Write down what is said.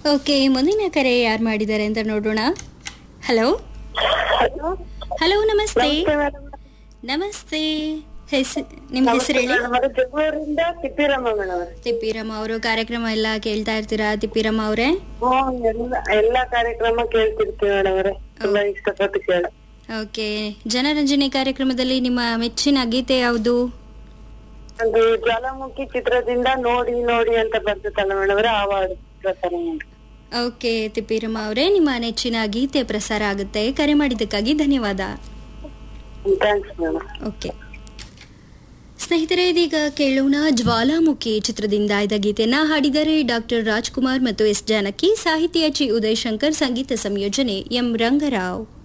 okay ಮುಂದಿನ ಕರೆ ಯಾರು ಮಾಡಿದ್ದಾರೆ ಅಂತ ನೋಡೋಣ ಹಲೋ ಹಲೋ ನಮಸ್ತೆ ನಮಸ್ತೆ ಹೆಸ ನಿಮ್ಮ ಹೆಸರು ಹೇಳಿ ಬೆಂಗಳೂರಿಂದ ತಿಪ್ಪಿರಮ್ಮ ಮೇಡಮ್ ತಿಪ್ಪಿರಮ್ಮ ಅವರು ಕಾರ್ಯಕ್ರಮ ಎಲ್ಲ ಕೇಳ್ತಾ ಇರ್ತೀರಾ ತಿಪ್ಪಿರಮ್ಮ ಅವರೇ ಹ್ಮ್ ಎಲ್ಲ ಎಲ್ಲಾ ಕಾರ್ಯಕ್ರಮ ಕೇಳ್ತಿರ್ತೀವಿ ಮೇಡಮ್ ಅವ್ರೆ ತುಂಬಾ ಇಷ್ಟಪಟ್ಟು ಕೇಳ ಓಕೆ ಜನರಂಜನೆ ಕಾರ್ಯಕ್ರಮದಲ್ಲಿ ನಿಮ್ಮ ಮೆಚ್ಚಿನ ಗೀತೆ ಯಾವುದು ಅದು ಜ್ವಾಲಾಮುಖಿ ಚಿತ್ರದಿಂದ ನೋಡಿ ನೋಡಿ ಅಂತ ಬರ್ತದಲ್ಲ ಮೇಡಮ್ ಅವ್ರೆ ಆ ಹಾಡು ಪ್ರಸಾರ ಮಾಡಿ ಓಕೆ ತಿಪ್ಪಿರಮ್ಮ ಅವರೇ ನಿಮ್ಮ ನೆಚ್ಚಿನ ಗೀತೆ ಪ್ರಸಾರ ಆಗುತ್ತೆ ಕರೆ ಮಾಡಿದ್ದಕ್ಕಾಗಿ ಧನ್ಯವಾದ ಥ್ಯಾಂಕ್ಸ್ ಮೇಡಮ್ ಓಕೆ ಸ್ನೇಹಿತರೆ ಇದೀಗ ಕೇಳೋಣ ಜ್ವಾಲಾಮುಖಿ ಚಿತ್ರದಿಂದ ಆಯ್ದ ಗೀತೆಯನ್ನ ಹಾಡಿದರೆ ಡಾಕ್ಟರ್ ರಾಜ್ಕುಮಾರ್ ಮತ್ತು ಎಸ್ ಜಾನಕಿ ಸಾಹಿತ್ಯ ಚಿ ಉದಯ್ ಶಂಕರ್ ಸಂಗೀತ ಸಂಯೋಜನೆ ಎಂ ರಂಗರಾವ್